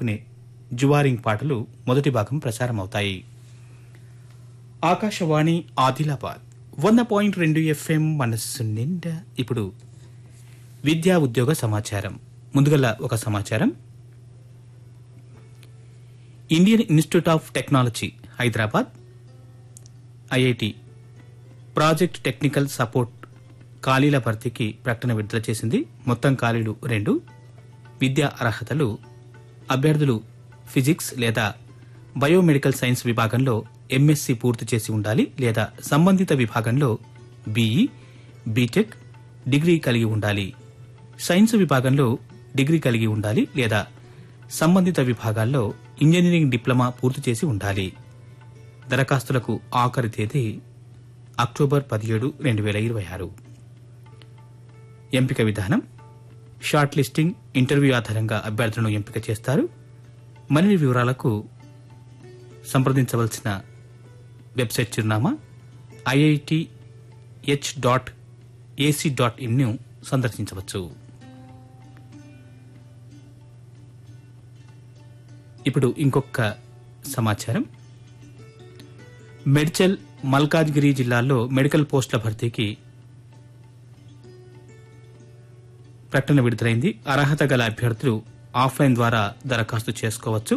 జరుపుకునే జువారింగ్ పాటలు మొదటి భాగం ప్రసారమవుతాయి ఆకాశవాణి ఆదిలాబాద్ వంద పాయింట్ రెండు ఎఫ్ఎం మనస్సు నిండా ఇప్పుడు విద్యా ఉద్యోగ సమాచారం ముందుగల ఒక సమాచారం Indian Institute of Technology Hyderabad IIT project technical support ఖాళీల భర్తీకి ప్రకటన విడుదల చేసింది మొత్తం ఖాళీలు రెండు విద్యా అర్హతలు అభ్యర్థులు ఫిజిక్స్ లేదా బయోమెడికల్ సైన్స్ విభాగంలో ఎంఎస్సి పూర్తి చేసి ఉండాలి లేదా సంబంధిత విభాగంలో బీఈ బీటెక్ డిగ్రీ కలిగి ఉండాలి సైన్స్ విభాగంలో డిగ్రీ కలిగి ఉండాలి లేదా సంబంధిత విభాగాల్లో ఇంజనీరింగ్ డిప్లొమా పూర్తి చేసి ఉండాలి దరఖాస్తులకు ఆఖరి తేదీ అక్టోబర్ పదిహేడు రెండు వేల ఇరవై ఆరు ఎంపిక విధానం షార్ట్ లిస్టింగ్ ఇంటర్వ్యూ ఆధారంగా అభ్యర్థులను ఎంపిక చేస్తారు మరిన్ని వివరాలకు సంప్రదించవలసిన వెబ్సైట్ చిరునామా IIT H dot AC dot ఇన్ను సందర్శించవచ్చు ఇప్పుడు ఇంకొక సమాచారం మెడ్చల్ మల్కాజ్గిరి జిల్లాల్లో మెడికల్ పోస్టుల భర్తీకి ప్రకటన విడుదలైంది అర్హత గల అభ్యర్థులు ఆఫ్లైన్ ద్వారా దరఖాస్తు చేసుకోవచ్చు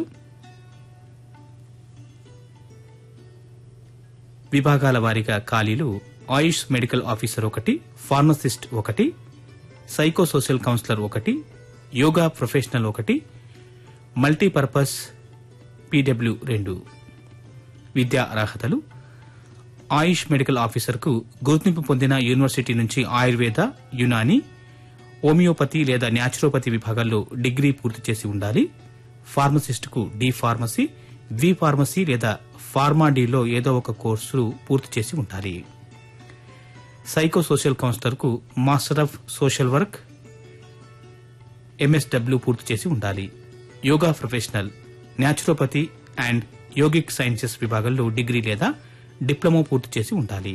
విభాగాల వారీగా ఖాళీలు ఆయుష్ మెడికల్ ఆఫీసర్ ఒకటి ఫార్మసిస్ట్ ఒకటి సైకో సోషల్ కౌన్సిలర్ ఒకటి యోగా ప్రొఫెషనల్ ఒకటి మల్టీపర్పస్ పీడబ్ల్యూ రెండు విద్యా అర్హతలు ఆయుష్ మెడికల్ ఆఫీసర్కు గుర్తింపు పొందిన యూనివర్సిటీ నుంచి ఆయుర్వేద యునాని హోమియోపతి లేదా న్యాచురోపతి విభాగాల్లో డిగ్రీ పూర్తి చేసి ఉండాలి ఫార్మసిస్టుకు డి ఫార్మసీ వి ఫార్మసీ లేదా ఫార్మా డిలో ఏదో ఒక కోర్సు పూర్తి చేసి ఉండాలి సైకో సోషల్ కౌన్సిలర్కు master of social work MSW పూర్తి చేసి ఉండాలి yoga professional naturopathy and yogic sciences విభాగంలో డిగ్రీ లేదా డిప్లొమా పూర్తి చేసి ఉండాలి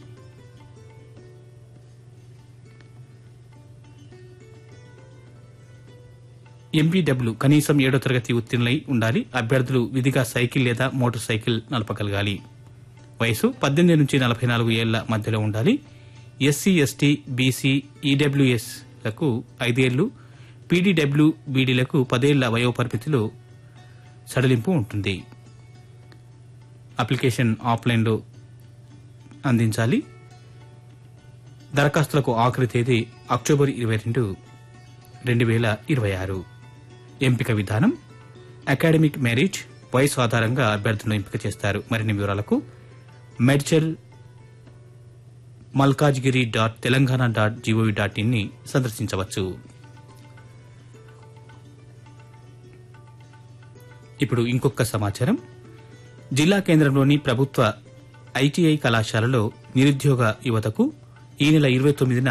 ఎంపీడబ్ల్యూ కనీసం ఏడో తరగతి ఉత్తీర్ణులై ఉండాలి అభ్యర్థులు విధిగా సైకిల్ లేదా మోటార్ సైకిల్ నడపగలగాలి వయసు పద్దెనిమిది నుంచి నలభై నాలుగు ఏళ్ల మధ్యలో ఉండాలి ఎస్సీ ఎస్టీ బీసీ ఈడబ్ల్యూఎస్ లకు ఐదేళ్లు పీడీడబ్ల్యూ బీడీలకు పదేళ్ల వయోపరిమితిలో సడలింపు ఉంటుంది అప్లికేషన్ ఆఫ్లైన్లో అందించాలి దరఖాస్తులకు ఆఖరి తేదీ అక్టోబర్ ఇరవై రెండు రెండు వేల ఇరవై ఆరు ఎంపిక విధానం అకాడమిక్ మెరిట్ వయసు ఆధారంగా అభ్యర్థులను ఎంపిక చేస్తారు మరిన్ని వివరాలకు Medchal Malkajgiri dot Telangana dot G O V dot in ని సందర్శించవచ్చు ఇప్పుడు ఇంకొక సమాచారం జిల్లా కేంద్రంలోని ప్రభుత్వ ఐటీఐ కళాశాలలో నిరుద్యోగ యువతకు ఈ నెల ఇరవై తొమ్మిదిన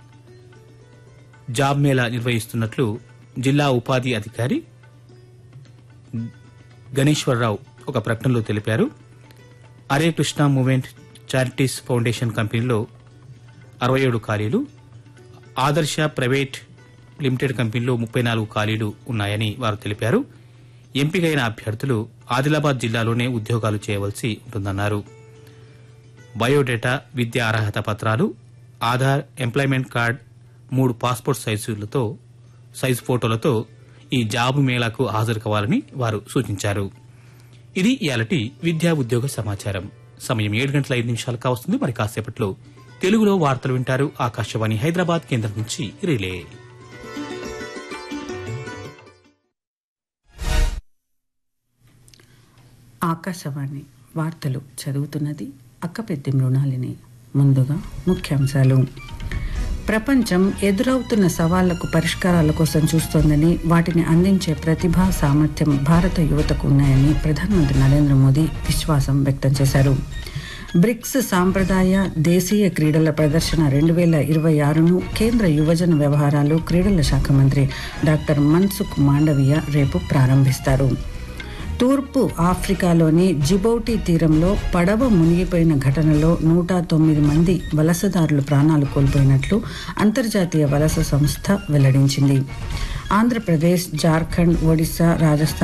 జాబ్ మేళా నిర్వహిస్తున్నట్లు జిల్లా ఉపాధి అధికారి గణేశ్వరరావు ఒక ప్రకటనలో తెలిపారు అరే కృష్ణ మూవ్మెంట్ చారిటీస్ ఫౌండేషన్ కంపెనీలో అరవై ఏడు ఖాళీలు ఆదర్శ ప్రైవేట్ లిమిటెడ్ కంపెనీలో ముప్పై నాలుగు ఖాళీలు ఉన్నాయని వారు తెలిపారు ఎంపికైన అభ్యర్థులు ఆదిలాబాద్ జిల్లాలోనే ఉద్యోగాలు చేయవలసి ఉంటుందన్నారు బయోడేటా విద్యా అర్హత పత్రాలు ఆధార్ ఎంప్లాయ్మెంట్ కార్డ్ మూడు పాస్పోర్ట్ సైజులతో సైజు ఫోటోలతో ఈ జాబ్ మేళాకు హాజరు కావాలని వారు సూచించారు ఇది ఇయాలటి విద్యా ఉద్యోగ సమాచారం సమయం ఏడు గంటల ఐదు నిమిషాలు కావస్తుంది మరి కాసేపట్లో తెలుగులో వార్తలు వింటారు ఆకాశవాణి హైదరాబాద్ కేంద్రం నుంచి రిలే ఆకాశవాణి వార్తలు చదువుతున్నది అక్కపెద్ది మృణాలిని ముందుగా ముఖ్యాంశాలు ప్రపంచం ఎదురవుతున్న సవాళ్లకు పరిష్కారాల కోసం చూస్తోందని వాటిని అందించే ప్రతిభ సామర్థ్యం భారత యువతకు ఉన్నాయని ప్రధానమంత్రి నరేంద్ర మోదీ విశ్వాసం వ్యక్తం చేశారు బ్రిక్స్ సాంప్రదాయ దేశీయ క్రీడల ప్రదర్శన రెండు వేల ఇరవై ఆరును కేంద్ర యువజన వ్యవహారాలు క్రీడల శాఖ మంత్రి డాక్టర్ మన్సుఖ్ మాండవీయ రేపు ప్రారంభిస్తారు తూర్పు ఆఫ్రికాలోని జిబౌటి తీరంలో పడవ మునిగిపోయిన ఘటనలో నూట తొమ్మిది మంది వలసదారులు ప్రాణాలు కోల్పోయినట్లు అంతర్జాతీయ వలస సంస్థ వెల్లడించింది ఆంధ్రప్రదేశ్ జార్ఖండ్ ఒడిశా రాజస్థాన్